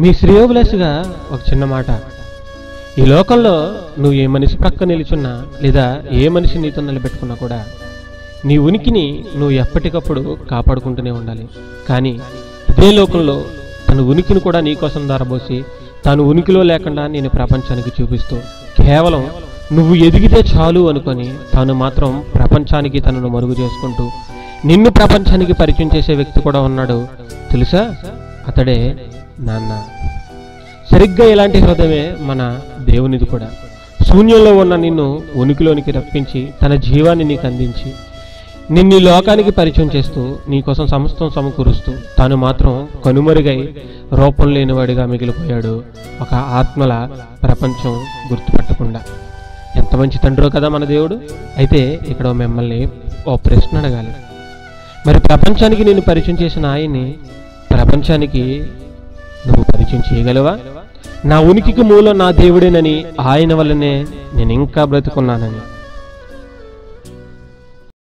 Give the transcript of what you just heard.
మీ శ్రేయోభిలాషిగా ఒక చిన్న మాట ఈ లోకంలో నువ్వు ఏ మనిషి ప్రక్క నిలుచున్నా లేదా ఏ మనిషి నీతో నిలబెట్టుకున్నా కూడా నీ ఉనికిని నువ్వు ఎప్పటికప్పుడు కాపాడుకుంటూనే ఉండాలి కానీ ఇదే లోకంలో తన ఉనికిని కూడా నీకోసం దారబోసి తాను ఉనికిలో లేకుండా నేను ప్రపంచానికి చూపిస్తూ కేవలం నువ్వు ఎదిగితే చాలు అనుకొని తాను మాత్రం ప్రపంచానికి తనను మరుగు చేసుకుంటూ నిన్ను ప్రపంచానికి పరిచయం చేసే వ్యక్తి కూడా ఉన్నాడు తెలుసా అతడే నాన్న సరిగ్గా ఇలాంటి హృదయమే మన దేవునిది కూడా శూన్యంలో ఉన్న నిన్ను ఉనికిలోనికి రప్పించి తన జీవాన్ని నీకు అందించి నిన్ను ఈ లోకానికి పరిచయం చేస్తూ నీకోసం సమస్తం సమకూరుస్తూ తాను మాత్రం కనుమరుగై రూపం లేనివాడిగా మిగిలిపోయాడు ఒక ఆత్మల ప్రపంచం గుర్తుపట్టకుండా ఎంత మంచి తండ్రో కదా మన దేవుడు అయితే ఇక్కడ మిమ్మల్ని ఓ ప్రశ్న అడగాలి మరి ప్రపంచానికి నేను పరిచయం చేసిన ఆయన్ని ప్రపంచానికి నువ్వు పరిచయం చేయగలవా నా ఉనికికి మూలం నా దేవుడేనని ఆయన వల్లనే నేను ఇంకా బ్రతుకున్నానని